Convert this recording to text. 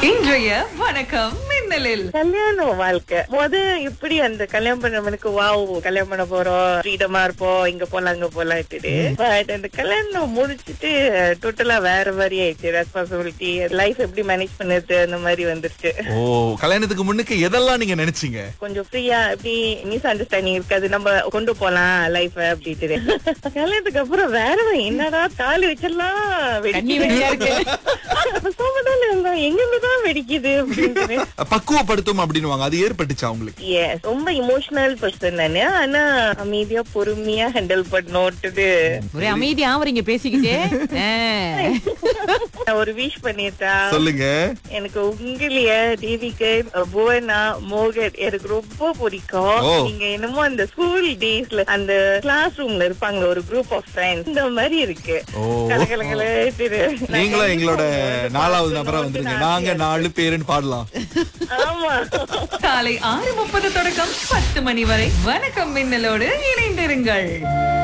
இன்றைய வணக்கம் மின்னலில் கல்யாண வாழ்க்கை முத எப்படி அந்த கல்யாணம் பண்ணவனுக்கு வாவ் கல்யாணம் பண்ண போறோம் ஃப்ரீடமா இருப்போம் இங்க போலாம் அங்க போலாம்ட்டு பட் அந்த கல்யாணம் முடிச்சிட்டு டோட்டலா வேற மாதிரி ஆயிடுச்சு ரெஸ்பான்சிபிலிட்டி லைஃப் எப்படி மேனேஜ் பண்ணுறது அந்த மாதிரி வந்துருச்சு ஓ கல்யாணத்துக்கு முன்னுக்கு எதெல்லாம் நீங்க நினைச்சீங்க கொஞ்சம் ஃப்ரீயா எப்படி மிஸ் அண்டர்ஸ்டாண்டிங் இருக்காது நம்ம கொண்டு போலாம் லைஃப் அப்படின்ட்டு கல்யாணத்துக்கு அப்புறம் வேற என்னடா தாலி வச்சிடலாம் கண்ணி வெடியா இருக்கு. சோமதால இருந்தோம் எங்கிருந்துதான் வெடிக்குது அப்படின்னு பக்குவப்படுத்தும் அப்படின்னுவாங்க அது ஏற்பட்டுச்சா உங்களுக்கு Yes, ரொம்ப இமோஷனல் பர்சன் நானு ஆனா அமைதியா பொறுமையா ஹேண்டில் பண்ணோட்டுது ஒரே அமைதியா ஆவறீங்க பேசிக்கிட்டே ஆ. நான் ஒரு விஷ் பண்ணிட்டா சொல்லுங்க எனக்கு உங்களைய தேவிகன் புவனா மோகன் எனக்கு ரொம்ப பிடிக்கும் ஓ. நீங்க என்னமோ அந்த ஸ்கூல் டேஸ்ல அந்த கிளாஸ் ரூம்ல இருப்பாங்க ஒரு குரூப் ஆஃப் ஃப்ரெண்ட்ஸ் இந்த மாதிரி இருக்கு ஓ. கலகலகல திரு. நான் நீங்களும் எங்களோட கண்டிப்பா நாலாவது வந்து நபரா வந்துருங்க நான் நாங்க நாலு பேருன்னு பாடலாம் ஆமா காலை ஆறு முப்பது தொடக்கம் பத்து மணி வரை வணக்கம் மின்னலோடு இணைந்திருங்கள்